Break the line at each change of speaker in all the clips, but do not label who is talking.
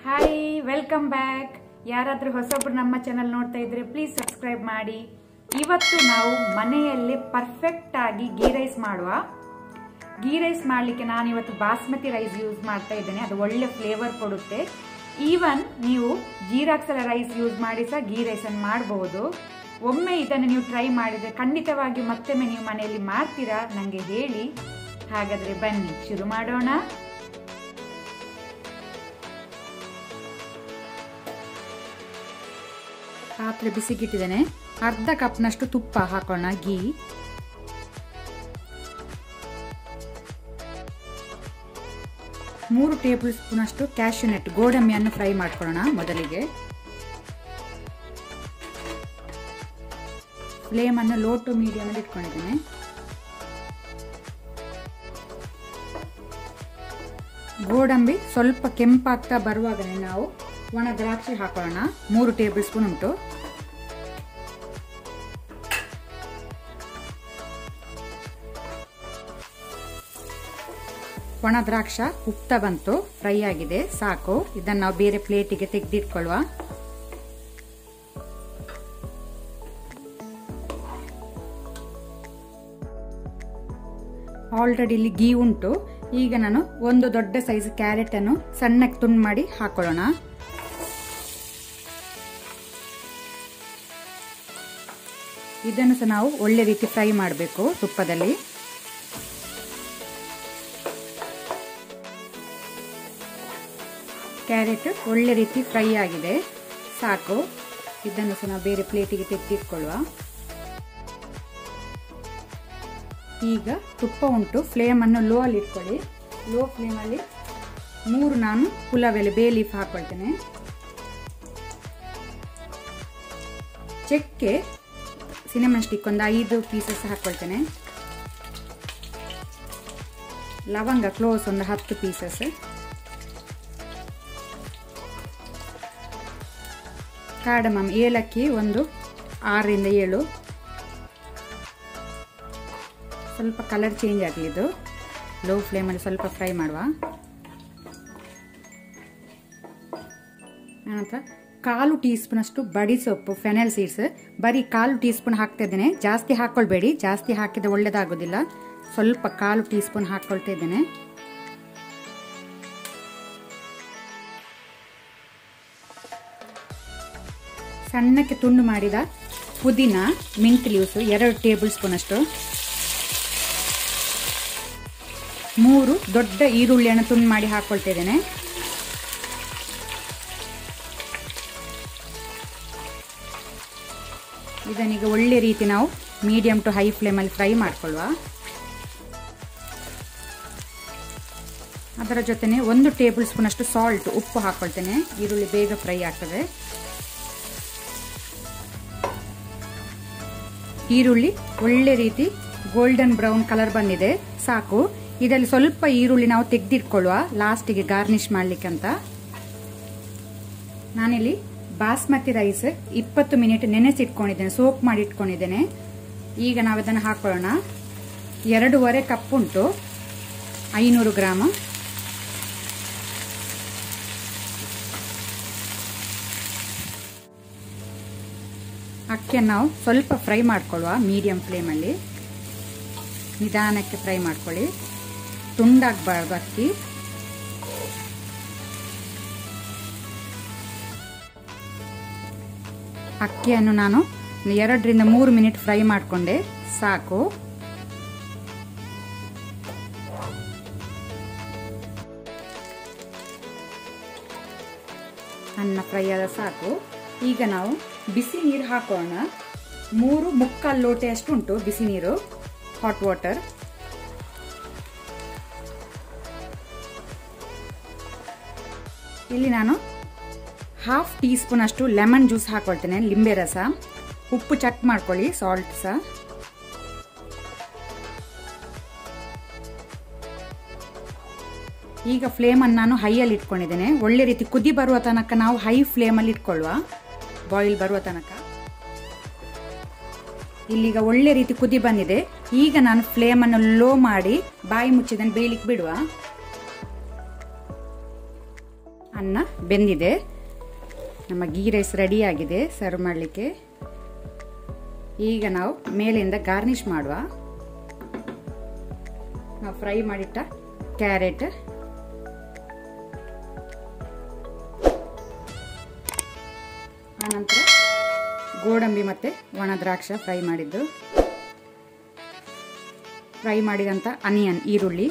hi welcome back ಯಾರಾದರೂ ಹೊಸೊಬ್ರು ನಮ್ಮ channel ನೋಡ್ತಾ ಇದ್ರೆ ಪ್ಲೀಸ್ ಸಬ್ಸ್ಕ್ರೈಬ್ ಮಾಡಿ ಇವತ್ತು ನಾವು ಮನೆಯಲ್ಲೇ ಪರ್ಫೆಕ್ಟ್ ಆಗಿ ಗೀ ರೈಸ್ ಮಾಡುವ ಗೀ ರೈಸ್ ಮಾಡಲಿಕ್ಕೆ ನಾನು ಇವತ್ತು ಬಾಸ್ಮತಿ ರೈಸ್ ಯೂಸ್ ಮಾಡ್ತಾ ಇದ್ದೇನೆ ಅದು ಒಳ್ಳೆ ಫ್ಲೇವರ್ ಕೊಡುತ್ತೆ ಈವನ್ ನೀವು ಜೀರಾಕ್ಸಲ ರೈಸ್ ಯೂಸ್ ಮಾಡಿ ಸಹ ಗೀ ರೈಸನ್ನು ಮಾಡಬಹುದು ಒಮ್ಮೆ ಇದನ್ನು ನೀವು ಟ್ರೈ ಮಾಡಿದರೆ ಖಂಡಿತವಾಗಿ ಮತ್ತೊಮ್ಮೆ ನೀವು ಮನೆಯಲ್ಲಿ ಮಾಡ್ತೀರಾ ನನಗೆ ಹೇಳಿ ಹಾಗಾದರೆ ಬನ್ನಿ ಶುರು ಮಾಡೋಣ ಪಾತ್ರೆ ಬಿಸಿಗಿಟ್ಟಿದ್ದೇನೆ ಅರ್ಧ ಕಪ್ನಷ್ಟು ತುಪ್ಪ ಹಾಕೋಣ ಗೀ ಮೂರು ಟೇಬಲ್ ಸ್ಪೂನ್ ಅಷ್ಟು ಕ್ಯಾಶ್ಯೂನೆಟ್ ಗೋಡಂಬಿಯನ್ನು ಫ್ರೈ ಮಾಡ್ಕೊಳ್ಳೋಣ ಮೊದಲಿಗೆ ಫ್ಲೇಮ್ ಅನ್ನು ಲೋ ಟು ಮೀಡಿಯಂ ಅಲ್ಲಿ ಇಟ್ಕೊಂಡಿದ್ದೇನೆ ಗೋಡಂಬಿ ಸ್ವಲ್ಪ ಕೆಂಪಾಗ್ತಾ ಬರುವಾಗನೇ ನಾವು ಒಣ ದ್ರಾಕ್ಷಿ ಹಾಕೊಳ್ಳೋಣ ಮೂರು ಟೇಬಲ್ ಸ್ಪೂನ್ ಉಂಟು ಒಣ ದ್ರಾಕ್ಷ ಉಪ್ತ ಬಂತು ಫ್ರೈ ಆಗಿದೆ ಸಾಕು ಇದನ್ನು ನಾವು ಬೇರೆ ಪ್ಲೇಟಿಗೆ ತೆಗೆದಿಟ್ಕೊಳ್ಳುವ ಆಲ್ರೆಡಿ ಇಲ್ಲಿ ಗೀ ಉಂಟು ಈಗ ನಾನು ಒಂದು ದೊಡ್ಡ ಸೈಜ್ ಕ್ಯಾರೆಟ್ ಅನ್ನು ಸಣ್ಣಕ್ಕೆ ತುಂಡು ಮಾಡಿ ಹಾಕೊಳ್ಳೋಣ ಇದನ್ನು ಸಹ ನಾವು ಒಳ್ಳೆ ರೀತಿ ಫ್ರೈ ಮಾಡಬೇಕು ತುಪ್ಪದಲ್ಲಿ ಕ್ಯಾರೆಟ್ ಒಳ್ಳೆ ರೀತಿ ಫ್ರೈ ಆಗಿದೆ ಸಾಕು ಇದನ್ನು ಸಹ ನಾವು ಬೇರೆ ಪ್ಲೇಟಿಗೆ ತೆಗೆದಿಟ್ಕೊಳ್ಳುವ ಈಗ ತುಪ್ಪ ಉಂಟು ಫ್ಲೇಮನ್ನು ಲೋ ಅಲ್ಲಿ ಇಟ್ಕೊಳ್ಳಿ ಲೋ ಫ್ಲೇಮಲ್ಲಿ ಮೂರು ನಾನು ಪುಲಾವ್ ಎಲೆ ಬೇ ಲೀಫ್ ಹಾಕೊಳ್ತೇನೆ ಚಕ್ಕೆ ಸಿನಿಮನ್ ಸ್ಟಿಕ್ ಒಂದು ಐದು ಪೀಸಸ್ ಹಾಕೊಳ್ತೇನೆ ಲವಂಗ ಕ್ಲೋಸ್ ಒಂದು ಹತ್ತು ಪೀಸಸ್ ಕಾಡಮಮ್ ಏಲಕ್ಕಿ ಒಂದು ಆರರಿಂದ ಏಳು ಸ್ವಲ್ಪ ಕಲರ್ ಚೇಂಜ್ ಆಗಲಿ ಇದು ಲೋ ಫ್ಲೇಮಲ್ಲಿ ಸ್ವಲ್ಪ ಫ್ರೈ ಮಾಡುವ ನಂತರ ಕಾಲು ಟೀ ಸ್ಪೂನ್ ಅಷ್ಟು ಬಡಿ ಸೊಪ್ಪು ಫೆನಲ್ ಸೀಡ್ಸ್ ಬರೀ ಕಾಲು ಟೀ ಸ್ಪೂನ್ ಹಾಕ್ತಾ ಇದ್ದೇನೆ ಜಾಸ್ತಿ ಹಾಕೊಳ್ಬೇಡಿ ಜಾಸ್ತಿ ಹಾಕಿದ್ರೆ ಒಳ್ಳೇದಾಗೋದಿಲ್ಲ ಸ್ವಲ್ಪ ಕಾಲು ಟೀ ಸ್ಪೂನ್ ಹಾಕೊಳ್ತಾ ಇದ್ದೇನೆ ಸಣ್ಣಕ್ಕೆ ತುಂಡು ಮಾಡಿದ ಪುದೀನ ಮಿಂಟ್ ಲೀವ್ಸ್ ಎರಡು ಟೇಬಲ್ ಸ್ಪೂನ್ ಅಷ್ಟು ಮೂರು ದೊಡ್ಡ ಈರುಳ್ಳಿಯನ್ನು ತುಂಡು ಮಾಡಿ ಹಾಕೊಳ್ತಾ ಇದ್ದೇನೆ ಇದನ್ನೀಗ ಒಳ್ಳೆ ರೀತಿ ನಾವು ಮೀಡಿಯಂ ಟು ಹೈ ಫ್ಲೇಮಲ್ಲಿ ಫ್ರೈ ಮಾಡ್ಕೊಳ್ಳುವ ಅದರ ಜೊತೆನೆ ಒಂದು ಟೇಬಲ್ ಸ್ಪೂನ್ ಅಷ್ಟು ಸಾಲ್ಟ್ ಉಪ್ಪು ಹಾಕೊಳ್ತೇನೆ ಈರುಳ್ಳಿ ಬೇಗ ಫ್ರೈ ಆಗ್ತದೆ ಈರುಳ್ಳಿ ಒಳ್ಳೆ ರೀತಿ ಗೋಲ್ಡನ್ ಬ್ರೌನ್ ಕಲರ್ ಬಂದಿದೆ ಸಾಕು ಇದರಲ್ಲಿ ಸ್ವಲ್ಪ ಈರುಳ್ಳಿ ನಾವು ತೆಗೆದಿಟ್ಕೊಳ್ಳುವ ಲಾಸ್ಟಿಗೆ ಗಾರ್ನಿಶ್ ಮಾಡ್ಲಿಕ್ಕೆ ಅಂತ ನಾನಿಲ್ಲಿ ಬಾಸ್ಮತಿ ರೈಸ್ ಇಪ್ಪತ್ತು ಮಿನಿಟ್ ನೆನೆಸಿಟ್ಕೊಂಡಿದ್ದೇನೆ ಸೋಪ್ ಮಾಡಿ ಇಟ್ಕೊಂಡಿದ್ದೇನೆ ಈಗ ನಾವು ಇದನ್ನು ಹಾಕೊಳ್ಳೋಣ ಎರಡೂವರೆ ಕಪ್ ಉಂಟು ಐನೂರು ಗ್ರಾಮ್ ಅಕ್ಕಿಯನ್ನು ನಾವು ಸ್ವಲ್ಪ ಫ್ರೈ ಮಾಡ್ಕೊಳ್ಳುವ ಮೀಡಿಯಂ ಫ್ಲೇಮಲ್ಲಿ ನಿಧಾನಕ್ಕೆ ಫ್ರೈ ಮಾಡ್ಕೊಳ್ಳಿ ತುಂಡಾಗಬಾರ್ದು ಅಕ್ಕಿ ಅಕ್ಕಿಯನ್ನು ನಾನು ಎರಡರಿಂದ ಮೂರು ಮಿನಿಟ್ ಫ್ರೈ ಮಾಡಿಕೊಂಡೆ ಸಾಕು ಅನ್ನ ಫ್ರೈ ಆದ ಸಾಕು ಈಗ ನಾವು ಬಿಸಿ ನೀರು ಹಾಕೋಣ ಮೂರು ಮುಕ್ಕಾಲು ಲೋಟೆ ಅಷ್ಟು ಉಂಟು ಬಿಸಿ ನೀರು ಹಾಟ್ ವಾಟರ್ ಇಲ್ಲಿ ನಾನು ಹಾಫ್ ಟೀ ಸ್ಪೂನ್ ಅಷ್ಟು ಲೆಮನ್ ಜ್ಯೂಸ್ ಹಾಕೊಳ್ತೇನೆ ಲಿಂಬೆ ರಸ ಉಪ್ಪು ಚಟ್ ಮಾಡ್ಕೊಳ್ಳಿ ಸಾಲ್ಟ್ ಸಹ ಈಗ ಫ್ಲೇಮನ್ನು ನಾನು ಹೈಯಲ್ಲಿ ಇಟ್ಕೊಂಡಿದ್ದೇನೆ ಒಳ್ಳೆ ರೀತಿ ಕುದಿ ಬರುವ ತನಕ ನಾವು ಹೈ ಫ್ಲೇಮಲ್ಲಿ ಇಟ್ಕೊಳ್ಳುವ ಬಾಯ್ಲ್ ಬರುವ ತನಕ ಇಲ್ಲಿಗ ಒಳ್ಳೆ ರೀತಿ ಕುದಿ ಬಂದಿದೆ ಈಗ ನಾನು ಫ್ಲೇಮನ್ನು ಲೋ ಮಾಡಿ ಬಾಯಿ ಮುಚ್ಚಿದನ್ನು ಬೇಯಲಿಕ್ಕೆ ಬಿಡುವ ಅನ್ನ ಬೆಂದಿದೆ ನಮ್ಮ ಗೀ ರೈಸ್ ರೆಡಿ ಆಗಿದೆ ಸರ್ವ್ ಮಾಡಲಿಕ್ಕೆ ಈಗ ನಾವು ಮೇಲಿಂದ ಗಾರ್ನಿಷ್ ಮಾಡುವ ನಾವು ಫ್ರೈ ಮಾಡಿಟ್ಟ ಕ್ಯಾರೆಟ್ ಆನಂತರ ಗೋಡಂಬಿ ಮತ್ತು ಒಣ ದ್ರಾಕ್ಷ ಫ್ರೈ ಮಾಡಿದ್ದು ಫ್ರೈ ಮಾಡಿದಂಥ ಅನಿಯನ್ ಈರುಳ್ಳಿ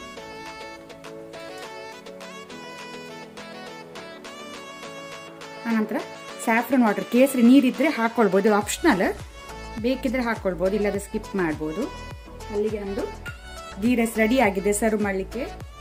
ಆನಂತರ ಸ್ಯಾಫ್ರನ್ ವಾಟರ್ ಕೇಸರಿ ನೀರಿದ್ರೆ ಹಾಕ್ಕೊಳ್ಬೋದು ಆಪ್ಷನಲ್ ಬೇಕಿದ್ರೆ ಹಾಕ್ಕೊಳ್ಬೋದು ಇಲ್ಲದೆ ಸ್ಕಿಪ್ ಮಾಡ್ಬೋದು ಅಲ್ಲಿಗೆ ಒಂದು ಗೀ ರೈಸ್ ರೆಡಿ ಆಗಿದೆ ಸರ್ವ್ ಮಾಡಲಿಕ್ಕೆ